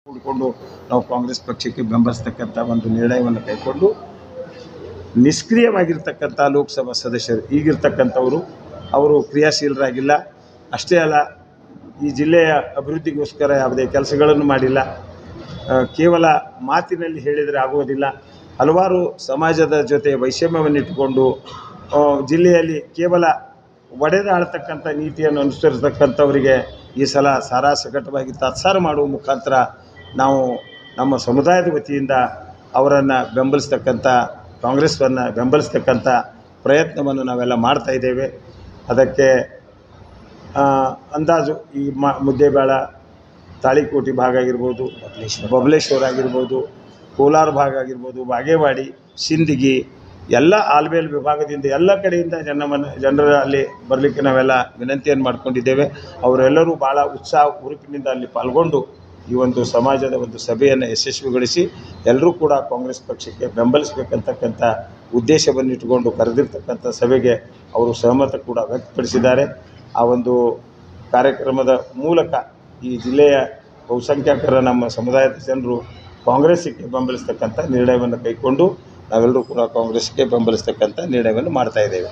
ಕೂಡಿಕೊಂಡು ನಾವು ಕಾಂಗ್ರೆಸ್ ಪಕ್ಷಕ್ಕೆ ಬೆಂಬಲಿಸ್ತಕ್ಕಂಥ ಒಂದು ನಿರ್ಣಯವನ್ನು ಕೈಗೊಂಡು ನಿಷ್ಕ್ರಿಯವಾಗಿರ್ತಕ್ಕಂಥ ಲೋಕಸಭಾ ಸದಸ್ಯರು ಈಗಿರ್ತಕ್ಕಂಥವರು ಅವರು ಕ್ರಿಯಾಶೀಲರಾಗಿಲ್ಲ ಅಷ್ಟೇ ಅಲ್ಲ ಈ ಜಿಲ್ಲೆಯ ಅಭಿವೃದ್ಧಿಗೋಸ್ಕರ ಯಾವುದೇ ಕೆಲಸಗಳನ್ನು ಮಾಡಿಲ್ಲ ಆ, ಕೇವಲ ಮಾತಿನಲ್ಲಿ ಹೇಳಿದರೆ ಆಗುವುದಿಲ್ಲ ಹಲವಾರು ಸಮಾಜದ ಜೊತೆ ವೈಷಮ್ಯವನ್ನಿಟ್ಟುಕೊಂಡು ಆ, ಜಿಲ್ಲೆಯಲ್ಲಿ ಕೇವಲ ಒಡೆದಾಡ್ತಕ್ಕಂಥ ನೀತಿಯನ್ನು ಅನುಸರಿಸ್ತಕ್ಕಂಥವರಿಗೆ ಈ ಸಲ ಸಾರಾಸಗಟವಾಗಿ ತಾತ್ಸಾರ ಮಾಡುವ ಮುಖಾಂತರ ನಾವು ನಮ್ಮ ಸಮುದಾಯದ ವತಿಯಿಂದ ಅವರನ್ನು ಬೆಂಬಲಿಸ್ತಕ್ಕಂಥ ಕಾಂಗ್ರೆಸ್ವನ್ನು ಬೆಂಬಲಿಸ್ತಕ್ಕಂಥ ಪ್ರಯತ್ನವನ್ನು ನಾವೆಲ್ಲ ಮಾಡ್ತಾ ಇದ್ದೇವೆ ಅದಕ್ಕೆ ಆ, ಅಂದಾಜು ಈ ಮ ಮುದ್ದೇಬೇಳ ತಾಳಿಕೋಟೆ ಭಾಗ ಆಗಿರ್ಬೋದು ಬಬಲೇಶ್ವರ ಆಗಿರ್ಬೋದು ಕೋಲಾರ ಭಾಗ ಆಗಿರ್ಬೋದು ಬಾಗೇವಾಡಿ ಸಿಂದಗಿ ಎಲ್ಲ ಆಲ್ಬೇಲ್ ವಿಭಾಗದಿಂದ ಎಲ್ಲ ಕಡೆಯಿಂದ ಜನಮನ ಜನರ ಅಲ್ಲಿ ಬರಲಿಕ್ಕೆ ನಾವೆಲ್ಲ ವಿನಂತಿಯನ್ನು ಮಾಡ್ಕೊಂಡಿದ್ದೇವೆ ಅವರೆಲ್ಲರೂ ಭಾಳ ಉತ್ಸಾಹ ಹುರುಪಿನಿಂದ ಅಲ್ಲಿ ಪಾಲ್ಗೊಂಡು ಈ ಒಂದು ಸಮಾಜದ ಒಂದು ಸಭೆಯನ್ನು ಯಶಸ್ವಿಗೊಳಿಸಿ ಎಲ್ಲರೂ ಕೂಡ ಕಾಂಗ್ರೆಸ್ ಪಕ್ಷಕ್ಕೆ ಬೆಂಬಲಿಸಬೇಕಂತಕ್ಕಂಥ ಉದ್ದೇಶವನ್ನು ಇಟ್ಟುಕೊಂಡು ಕರೆದಿರ್ತಕ್ಕಂಥ ಸಭೆಗೆ ಅವರು ಸಹಮತ ಕೂಡ ವ್ಯಕ್ತಪಡಿಸಿದ್ದಾರೆ ಆ ಒಂದು ಕಾರ್ಯಕ್ರಮದ ಮೂಲಕ ಈ ಜಿಲ್ಲೆಯ ಬಹುಸಂಖ್ಯಾತರ ನಮ್ಮ ಸಮುದಾಯದ ಜನರು ಕಾಂಗ್ರೆಸ್ಸಿಗೆ ಬೆಂಬಲಿಸ್ತಕ್ಕಂಥ ನಿರ್ಣಯವನ್ನು ಕೈಗೊಂಡು ನಾವೆಲ್ಲರೂ ಕೂಡ ಕಾಂಗ್ರೆಸ್ಗೆ ಬೆಂಬಲಿಸ್ತಕ್ಕಂಥ ನಿರ್ಣಯವನ್ನು ಮಾಡ್ತಾ ಇದ್ದೇವೆ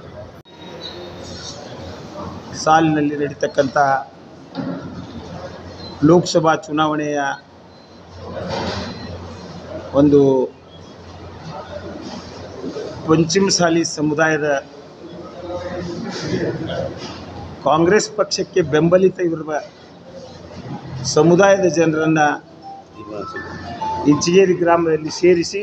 ಸಾಲಿನಲ್ಲಿ ನಡೀತಕ್ಕಂಥ ಲೋಕಸಭಾ ಚುನಾವಣೆಯ ಒಂದು ಪಂಚಮಸಾಲಿ ಸಮುದಾಯದ ಕಾಂಗ್ರೆಸ್ ಪಕ್ಷಕ್ಕೆ ಬೆಂಬಲಿತ ಇರುವ ಸಮುದಾಯದ ಜನರನ್ನು ಇಂಚಿಗೇರಿ ಗ್ರಾಮದಲ್ಲಿ ಸೇರಿಸಿ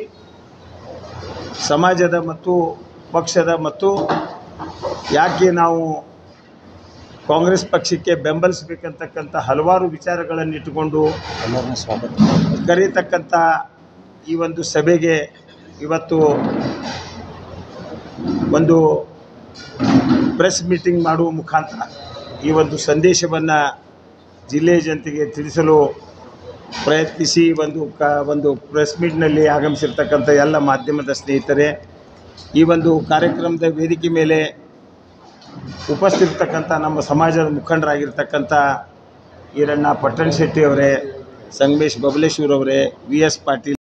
ಸಮಾಜದ ಮತ್ತು ಪಕ್ಷದ ಮತ್ತು ಯಾಕೆ ನಾವು ಕಾಂಗ್ರೆಸ್ ಪಕ್ಷಕ್ಕೆ ಬೆಂಬಲಿಸಬೇಕಂತಕ್ಕಂಥ ಹಲವಾರು ವಿಚಾರಗಳನ್ನು ಇಟ್ಟುಕೊಂಡು ಎಲ್ಲರನ್ನೂ ಸ್ವಾಗತ ಕರೀತಕ್ಕಂಥ ಈ ಒಂದು ಸಭೆಗೆ ಇವತ್ತು ಒಂದು ಪ್ರೆಸ್ ಮೀಟಿಂಗ್ ಮಾಡುವ ಮುಖಾಂತರ ಈ ಒಂದು ಸಂದೇಶವನ್ನು ಜಿಲ್ಲೆಯ ಜನತೆಗೆ ತಿಳಿಸಲು ಪ್ರಯತ್ನಿಸಿ ಒಂದು ಕ ಒಂದು ಪ್ರೆಸ್ ಮೀಟ್ನಲ್ಲಿ ಆಗಮಿಸಿರ್ತಕ್ಕಂಥ ಎಲ್ಲ ಮಾಧ್ಯಮದ ಸ್ನೇಹಿತರೆ ಈ ಒಂದು ಕಾರ್ಯಕ್ರಮದ ವೇದಿಕೆ ಮೇಲೆ ಉಪಸ್ಥಿರ್ತಕ್ಕಂಥ ನಮ್ಮ ಸಮಾಜದ ಮುಖಂಡರಾಗಿರ್ತಕ್ಕಂಥ ಈರಣ್ಣ ಪಟ್ಟಣ ಶೆಟ್ಟಿ ಅವರೇ ಸಂಗಮೇಶ್ ಬಬಲೇಶ್ವರ್ ಅವರೇ ವಿ ಎಸ್ ಪಾಟೀಲ್